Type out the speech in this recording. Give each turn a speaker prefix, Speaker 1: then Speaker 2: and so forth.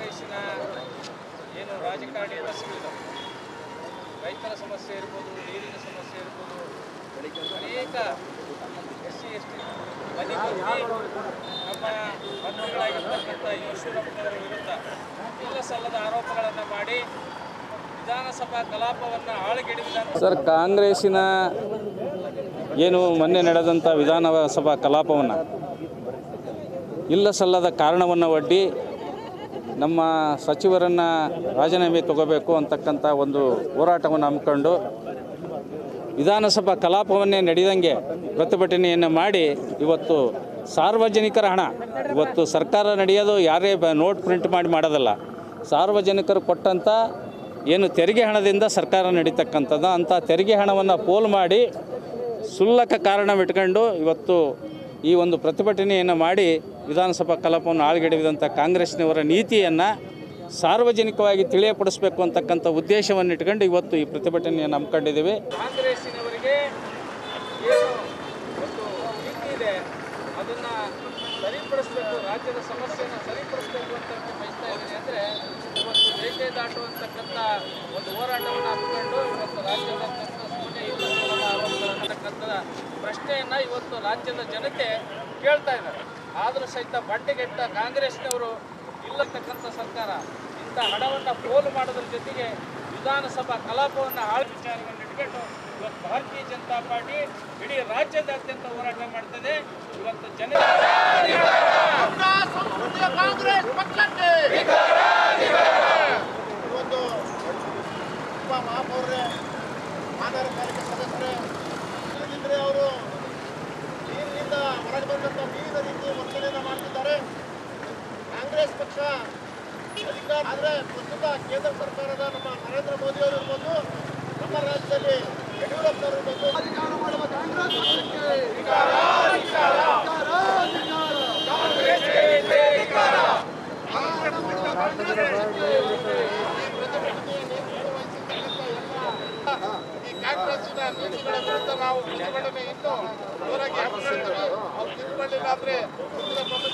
Speaker 1: ಕಾಂಗ್ರೆಸ್ಸಿನ ಏನು ರಾಜಕಾರಣಿ ಬಸ್ಗಳಿದ್ದಾವೆ ರೈತರ ಸಮಸ್ಯೆ ಇರ್ಬೋದು ನೀರಿನ ಸಮಸ್ಯೆ ಇರ್ಬೋದು ಅನೇಕ ಎಸ್ ಸಿ ಎಸ್ ಟಿ ಮನೆ ನಮ್ಮ ಮಂತ್ರಿಗಳಾಗಿರ್ತಕ್ಕಂಥ ಈಶ್ವರಪ್ಪನವರ ವಿರುದ್ಧ ಇಲ್ಲ ಸಲ್ಲದ ಆರೋಪಗಳನ್ನು ಮಾಡಿ ವಿಧಾನಸಭಾ ಕಲಾಪವನ್ನು ಆಳಗೆಡಿದ
Speaker 2: ಸರ್ ಕಾಂಗ್ರೆಸ್ಸಿನ ಏನು ಮೊನ್ನೆ ನಡೆದಂಥ ವಿಧಾನಸಭಾ ಕಲಾಪವನ್ನು ಇಲ್ಲ ಸಲ್ಲದ ಕಾರಣವನ್ನು ಒಡ್ಡಿ ನಮ್ಮ ಸಚಿವರನ್ನು ರಾಜೀನಾಮೆ ತಗೋಬೇಕು ಅಂತಕ್ಕಂಥ ಒಂದು ಹೋರಾಟವನ್ನು ಹಮ್ಮಿಕೊಂಡು ವಿಧಾನಸಭಾ ಕಲಾಪವನ್ನೇ ನಡೆದಂಗೆ ಪ್ರತಿಭಟನೆಯನ್ನು ಮಾಡಿ ಇವತ್ತು ಸಾರ್ವಜನಿಕರ ಹಣ ಇವತ್ತು ಸರ್ಕಾರ ನಡೆಯೋದು ಯಾರೇ ಬ ನೋಟ್ ಪ್ರಿಂಟ್ ಮಾಡಿ ಮಾಡೋದಲ್ಲ ಸಾರ್ವಜನಿಕರು ಕೊಟ್ಟಂಥ ಏನು ತೆರಿಗೆ ಹಣದಿಂದ ಸರ್ಕಾರ ನಡೀತಕ್ಕಂಥದ್ದು ಅಂಥ ತೆರಿಗೆ ಹಣವನ್ನು ಪೋಲ್ ಮಾಡಿ ಸುಲ್ಲಕ ಕಾರಣವಿಟ್ಕೊಂಡು ಇವತ್ತು ಈ ಒಂದು ಪ್ರತಿಭಟನೆಯನ್ನು ಮಾಡಿ ವಿಧಾನಸಭಾ ಕಲಾಪವನ್ನು ಆಳ್ಗೆಡಿದಂಥ ಕಾಂಗ್ರೆಸ್ನವರ ನೀತಿಯನ್ನು ಸಾರ್ವಜನಿಕವಾಗಿ ತಿಳಿಯಪಡಿಸಬೇಕು ಅಂತಕ್ಕಂಥ ಉದ್ದೇಶವನ್ನು ಇಟ್ಕೊಂಡು ಇವತ್ತು ಈ ಪ್ರತಿಭಟನೆಯನ್ನು ಹಮ್ಮಿಕೊಂಡಿದ್ದೀವಿ
Speaker 1: ಕಾಂಗ್ರೆಸ್ಸಿನವರಿಗೆ ಏನು ಒಂದು ನೀತಿ ಇದೆ ಅದನ್ನು ಸರಿಪಡಿಸಬೇಕು ರಾಜ್ಯದ ಸಮಸ್ಯೆಯನ್ನು ಸರಿಪಡಿಸಬೇಕು ಅಂತ ಹೇಳಿ ಬಯಸ್ತಾ ಇದ್ದೀನಿ ಅಂದರೆ ಇವತ್ತು ರೇಖೆ ದಾಟುವಂತಕ್ಕಂಥ ಒಂದು ಹೋರಾಟವನ್ನು ಹಮ್ಮಿಕೊಂಡು ಇವತ್ತು ರಾಜ್ಯದಾದ್ಯಂತ ಸುಮ್ಮನೆ ಇಲ್ಲ ಸಲ್ಲದ ಆರೋಪಗಳನ್ನು ಅಂತಕ್ಕಂಥ ಪ್ರಶ್ನೆಯನ್ನು ಇವತ್ತು ರಾಜ್ಯದ ಜನತೆ ಕೇಳ್ತಾ ಇದ್ದಾರೆ ಆದರೂ ಸಹಿತ ಬಡ್ಡೆಗೆಟ್ಟ ಕಾಂಗ್ರೆಸ್ನವರು ಇಲ್ಲತಕ್ಕಂಥ ಸರ್ಕಾರ ಇಂಥ ಹಣವನ್ನು ಪೋಲು ಮಾಡೋದ್ರ ಜೊತೆಗೆ ವಿಧಾನಸಭಾ ಕಲಾಪವನ್ನು ಆಳ ವಿಚಾರವನ್ನು ಇಟ್ಕೊಂಡು ಇವತ್ತು ಭಾರತೀಯ ಜನತಾ ಪಾರ್ಟಿ ಇಡೀ ರಾಜ್ಯದಾದ್ಯಂತ ಹೋರಾಟ ಮಾಡ್ತದೆ ಇವತ್ತು ಜನ
Speaker 3: ಸಂಸ್ಕೃತಿಯ ಕಾಂಗ್ರೆಸ್ ಪಕ್ಷಕ್ಕೆ ಇವತ್ತು ಉಪ ಮಹಾಪೌರರೇ ಮಾನವ ಪಾಲಿಕೆ ಸದಸ್ಯರೇ ಇಲ್ಲದಿದ್ದರೆ ಅವರು ನೀರಿನಿಂದ ಹೊರಗೆ ಬಂದಂಥ ವಿವಿಧ ರೀತಿಯ ವರ್ತನೆಯನ್ನು ಮಾಡ್ತಿದ್ದಾರೆ ಕಾಂಗ್ರೆಸ್ ಪಕ್ಷ ಅಧಿಕಾರ ಆದರೆ ಪ್ರಸ್ತುತ ಕೇಂದ್ರ ಸರ್ಕಾರದ ನಮ್ಮ ನರೇಂದ್ರ ಮೋದಿ ಅವರು ಇರ್ಬೋದು ನಮ್ಮ ರಾಜ್ಯದಲ್ಲಿ ಯಡಿಯೂರಪ್ಪನವರು ಇರ್ಬೋದು ಅಧಿಕಾರ ಮಾಡುವ ಕಾಂಗ್ರೆಸ್ ಪಕ್ಷಕ್ಕೆ ಈ ಕಾಂಗ್ರೆಸ್ಸಿನ ನೀತಿಗಳ ವಿರುದ್ಧ ನಾವು ಪ್ರತಿಭಟನೆ ಇನ್ನು ಜೋರಾಗಿ ಹಾಕ್ತಿರ್ತೀವಿ. ಅವ್ರು ತಿಳ್ಕೊಳ್ಳಿಲ್ಲ ಅಂದ್ರೆ ಮುಂದಿನ ಪ್ರಪಂಚ